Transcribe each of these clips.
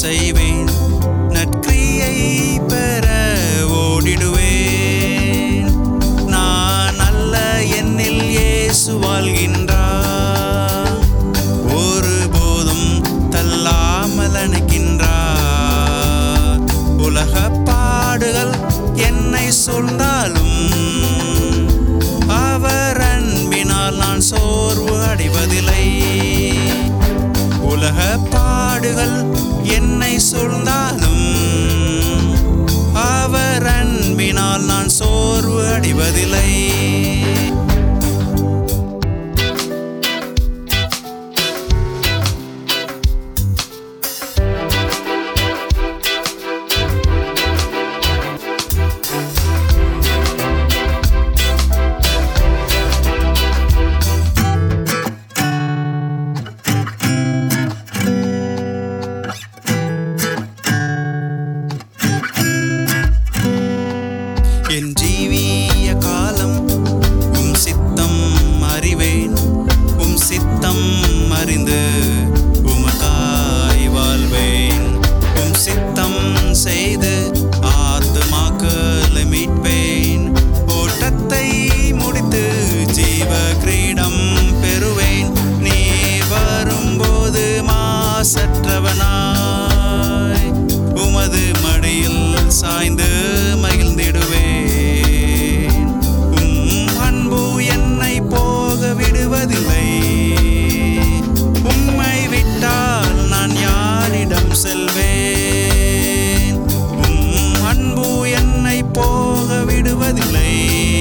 செய்வேன் நற்கிரியை பெற ஓடிடுவேன் நான் அல்ல என்னில் இயேசு வாழ்கின்றார் ஒருபோதும் தள்ளாமல் அணைக்கின்றார் உலக பாடுகள் என்னை சூழ்ந்தாலும் அவர் அன்பினால் நான் சோர்வு அடைவதில்லை உலக பாடுகள் என்னை சூழ்ந்தாலும் அவர் அன்பினால் நான் சோர்வு அடைவதில்லை என் ஜீவிய காலம் உம் சித்தம் அறிவேன் உம் சித்தம் அறிந்து உமக்காய் வாழ்வேன் உம் சித்தம் செய்து ஆத்துமாக்களை மீட்பேன் ஓட்டத்தை முடித்து ஜீவ கிரீடம் பெறுவேன் நீ வரும்போது மாசற்றவனாய் உமது மடியில் சாய்ந்து மகிழ்ந்திடுவேன் உம் அன்பு என்னை போக விடுவதில்லை உம்மை விட்டால் நான் யாரிடம் செல்வேன் உம் அன்பு என்னை போக விடுவதில்லை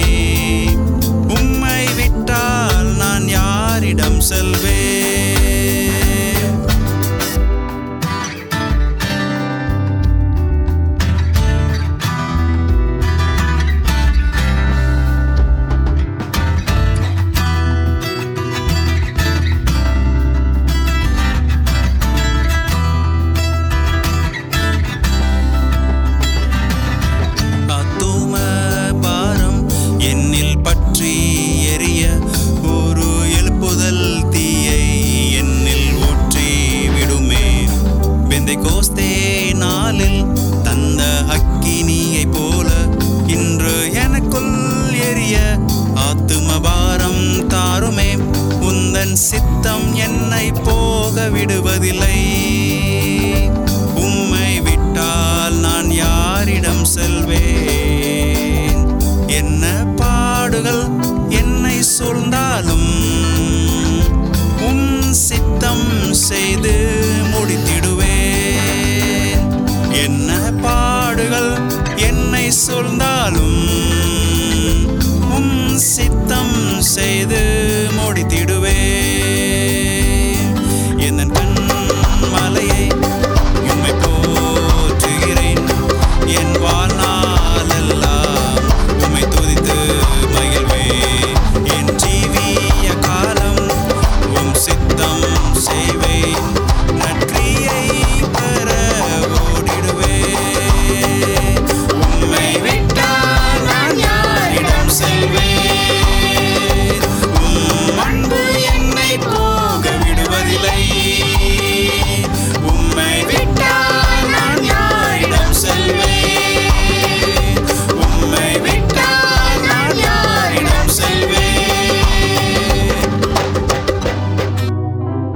உம்மை விட்டால் நான் யாரிடம் செல்வேன் ஆத்தும பாரம் என்னில் பற்றி எரிய ஒரு எழுப்புதல் தீயை என்னில் ஊற்றி விடுமே பெந்தை கோஸ்தே நாளில் தந்த அக்கினியை போல இன்று எனக்குள் எரிய ஆத்தும பாரம் தாருமே உந்தன் சித்தம் என்னை போக விடுவதில்லை உம்மை விட்டால் நான் யாரிடம் செல்வேன் என்ன பாடுகள் என்னை சூழ்ந்தாலும் உம் சித்தம் செய்து